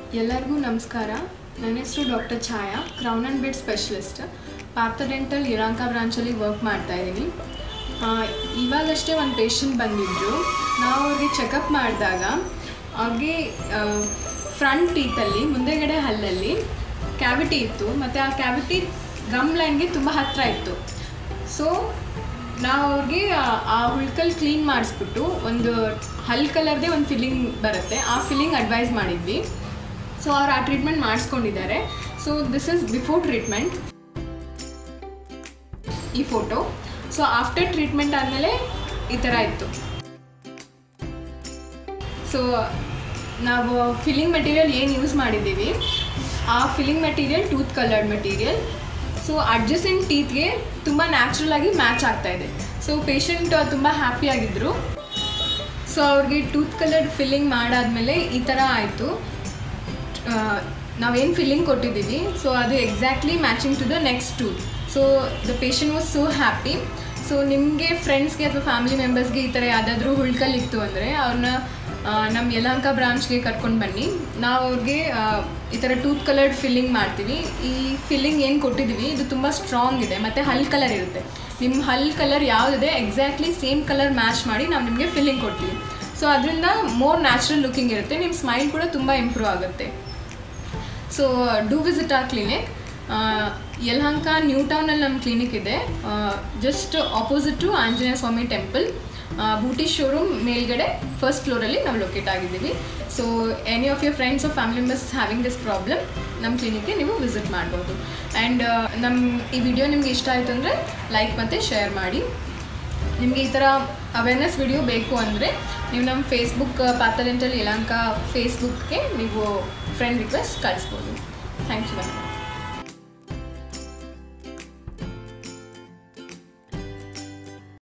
ಎಲ್ಲರಿಗೂ ನಮಸ್ಕಾರ ನನ್ನ ಹೆಸರು doctor Chhaya crown and bridge specialist Partha dental ಇರಾಂಕ ಬ್ರಾಂಚಲ್ಲಿ ವರ್ಕ್ ಮಾಡ್ತಾ ಇದ್ದೀನಿ ಇವಾಗಷ್ಟೇ ಒಂದು ಪೇಷಂಟ್ ಬಂದಿದ್ದರು ನಾವು ಅವ್ರಿಗೆ ಚೆಕಪ್ ಮಾಡಿದಾಗ ಅವ್ರಿಗೆ ಫ್ರಂಟ್ ಟೀತಲ್ಲಿ ಮುಂದೆಗಡೆ ಹಲ್ಲಲ್ಲಿ ಕ್ಯಾವಿಟಿ ಇತ್ತು ಮತ್ತು ಆ ಕ್ಯಾವಿಟಿ ಗಮ್ ಲೈನ್ಗೆ ತುಂಬ ಹತ್ತಿರ ಇತ್ತು ಸೊ ನಾವು ಅವ್ರಿಗೆ ಆ- ಆ ಹುಳ್ಕಲ್ ಕ್ಲೀನ್ ಮಾಡಿಸ್ಬಿಟ್ಟು ಒಂದು ಹಲ್ ಕಲರ್ದೇ ಒಂದು ಫಿಲ್ಲಿಂಗ್ ಬರುತ್ತೆ ಆ ಫಿಲ್ಲಿಂಗ್ ಅಡ್ವೈಸ್ ಮಾಡಿದ್ವಿ ಸೊ ಅವ್ರು ಆ ಟ್ರೀಟ್ಮೆಂಟ್ ಮಾಡಿಸ್ಕೊಂಡಿದ್ದಾರೆ so this is before treatment ಈ ಫೋಟೋ ಸೊ ಆಫ್ಟರ್ ಟ್ರೀಟ್ಮೆಂಟ್ ಆದಮೇಲೆ ಈ ಥರ ಇತ್ತು ಸೊ ನಾವು ಫಿಲ್ಲಿಂಗ್ ಮೆಟೀರಿಯಲ್ ಏನು ಯೂಸ್ ಮಾಡಿದ್ದೀವಿ ಆ filling material tooth coloured material so adjacent ಟೀತ್ಗೆ ತುಂಬ ನ್ಯಾಚುರಲ್ ಆಗಿ ಮ್ಯಾಚ್ ಆಗ್ತಾ ಇದೆ ಸೊ ಪೇಷಂಟ್ ತುಂಬ ಹ್ಯಾಪಿಯಾಗಿದ್ದರು ಸೊ ಅವ್ರಿಗೆ ಟೂತ್ ಕಲರ್ಡ್ ಫಿಲ್ಲಿಂಗ್ ಮಾಡಾದ್ಮೇಲೆ ಈ ಥರ ಆಯಿತು ನಾವೇನು ಫಿಲ್ಲಿಂಗ್ ಕೊಟ್ಟಿದ್ದೀವಿ ಸೊ ಅದು exactly matching to the next tooth so the patient was so happy so ನಿಮಗೆ ಫ್ರೆಂಡ್ಸ್ಗೆ ಅಥವಾ ಫ್ಯಾಮಿಲಿ ಮೆಂಬರ್ಸ್ಗೆ ಈ ಥರ ಯಾವುದಾದ್ರೂ ಹುಳ್ಕಲ್ ಇತ್ತು ಅಂದರೆ ಅವ್ರನ್ನ ನಮ್ಮ ಯಲಹಂಕ ಬ್ರಾಂಚ್ಗೆ ಕರ್ಕೊಂಡು ಬನ್ನಿ ನಾವು ಅವ್ರಿಗೆ ಆ, ಈ ಥರ ಟೂತ್ ಕಲರ್ಡ್ ಫಿಲ್ಲಿಂಗ್ ಮಾಡ್ತೀವಿ ಈ ಫಿಲ್ಲಿಂಗ್ ಏನು ಕೊಟ್ಟಿದ್ದೀವಿ ಇದು ತುಂಬ ಸ್ಟ್ರಾಂಗ್ ಇದೆ ಮತ್ತು ಹಲ್ ಕಲರ್ ಇರುತ್ತೆ ನಿಮ್ಮ ಹಲ್ ಕಲರ್ ಯಾವುದಿದೆ ಎಕ್ಸಾಕ್ಟ್ಲಿ ಸೇಮ್ ಕಲರ್ ಮ್ಯಾಚ್ ಮಾಡಿ ನಾವು ನಿಮಗೆ ಫಿಲ್ಲಿಂಗ್ ಕೊಡ್ತೀವಿ ಸೊ ಅದರಿಂದ ಮೋರ್ ನ್ಯಾಚುರಲ್ ಲುಕಿಂಗ್ ಇರುತ್ತೆ ನಿಮ್ಮ ಸ್ಮೈಲ್ ಕೂಡ ತುಂಬ ಇಂಪ್ರೂವ್ ಆಗುತ್ತೆ ಸೊ ಡೂ ವಿಸಿಟ್ ಆ ಕ್ಲಿನಿಕ್ ಯಲಹಂಕ ನ್ಯೂ ಟೌನಲ್ಲಿ ನಮ್ಮ ಕ್ಲಿನಿಕ್ ಇದೆ just opposite to Anjaneya Swamy temple beauty showroom ಮೇಲ್ಗಡೆ ಫಸ್ಟ್ ಫ್ಲೋರಲ್ಲಿ ನಾವು ಲೊಕೇಟ್ ಆಗಿದ್ದೀವಿ so any of your friends of family members having this problem ನಮ್ಮ ಕ್ಲಿನಿಕ್ಗೆ ನೀವು ವಿಸಿಟ್ ಮಾಡ್ಬೋದು ಆ್ಯಂಡ್ ನಮ್ಮ ಈ ವಿಡಿಯೋ ನಿಮ್ಗೆ ಇಷ್ಟ ಆಯಿತು ಅಂದರೆ ಲೈಕ್ ಮತ್ತು ಶೇರ್ ಮಾಡಿ ನಿಮಗೆ ಈ ಥರ ಅವೇರ್ನೆಸ್ ವಿಡಿಯೋ ಬೇಕು ಅಂದರೆ ನೀವು ನಮ್ಮ ಫೇಸ್ಬುಕ್ ಪಾತಲೆಂಟಲ್ ಯಲಹಂಕ ಫೇಸ್ಬುಕ್ಗೆ ನೀವು ಫ್ರೆಂಡ್ ರಿಕ್ವೆಸ್ಟ್ ಕಳಿಸ್ಬೋದು ಥ್ಯಾಂಕ್ ಯು